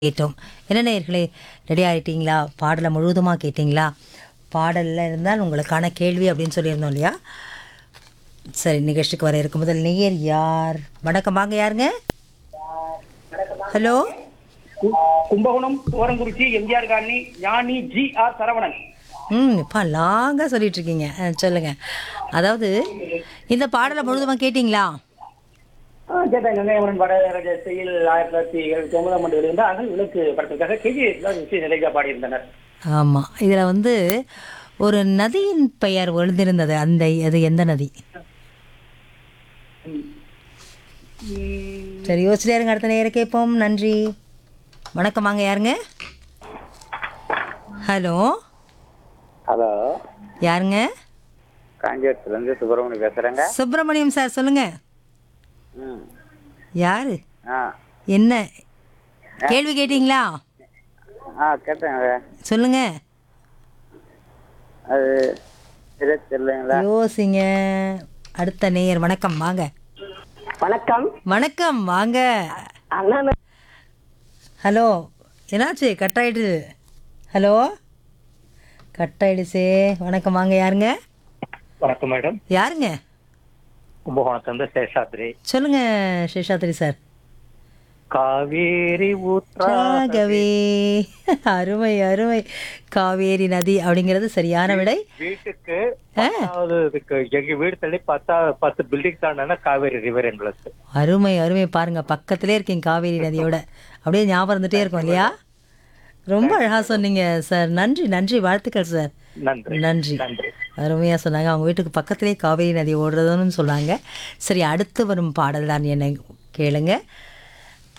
கேட்டோம் என்ன நேயர்களே ரெடி ஆகிட்டீங்களா பாடலை முழுவதுமாக கேட்டிங்களா பாடலில் இருந்தால் உங்களுக்கான கேள்வி அப்படின்னு சொல்லியிருந்தோம் இல்லையா சரி நிகழ்ச்சிக்கு வர இருக்கும் முதல் நேயர் யார் வணக்கம் வாங்க யாருங்க ஹலோ கு- Kumbakonam Orangurichi MGR colony Gnani G R Saravanan ம் இப்போ லாங்காக சொல்லிட்டு இருக்கீங்க ஆ, சொல்லுங்க அதாவது இந்த பாடலை முழுவதுமாக கேட்டிங்களா ஆ, கேட்டேன் கங்கையமரன் வடராஜ செயல் ஆயிரத்தி தொள்ளாயிரத்தி எழுபத்தி ஒன்பதாம் ஆண்டு வெளிவந்தார்கள் விளக்கு படத்திற்காக கேஜி விஷய நிலையா பாடியிருந்தனர் ஆமாம் இதில் வந்து ஒரு நதியின் பெயர் எழுந்திருந்தது அந்த அது எந்த நதி சரி யோசிச்சுட்டே இருங்க அடுத்த நேரம் கேட்போம் நன்றி வணக்கம் வாங்க யாருங்க ஹலோ ஹலோ யாருங்க காஞ்சிபுரத்துலேருந்து சுப்பிரமணியம் பேசுகிறேங்க சுப்பிரமணியம் சார் சொல்லுங்க ம் யாரு ஆ என்ன கேள்வி கேட்டிங்களா ஆ கேட்டேங்க சொல்லுங்க அது சரியா தெரியலைங்களா யோசிங்க அடுத்த நேயர் வணக்கம் வாங்க வணக்கம் வணக்கம் வாங்க அண்ணா ஹலோ என்னாச்சு கட் ஆயிடுது ஹலோ கட் ஆயிடுச்சே வணக்கம் வாங்க யாருங்க வணக்கம் மேடம் யாருங்க கும்பகோணத்திலிருந்து சேஷாத்ரி சொல்லுங்க சேஷாத்ரி சார் காவேரி ராகவே அருமை அருமை காவேரி நதி அப்படிங்கிறது சரியான விடை வீட்டுக்கு ஆ. பத்தாவது இதுக்கு எங்க வீடு தள்ளி பத்தா பத்து பில்டிங் தாண்டா காவேரி ரிவர் எங்களுக்கு அருமை அருமை பாருங்க பக்கத்திலே இருக்கீங்க காவேரி நதியோட அப்படியே ஞாபகம் இருந்துட்டே இருக்கும் இல்லையா ரொம்ப அழகா சொன்னீங்க சார் நன்றி நன்றி வாழ்த்துக்கள் சார் நன்றி நன்றி நன்றி அருமையாக சொன்னாங்க அவங்க வீட்டுக்கு பக்கத்திலே காவேரி நதி ஓடுறதுன்னு சொன்னாங்க சரி அடுத்து வரும் பாடல் தான் என்னை கேளுங்க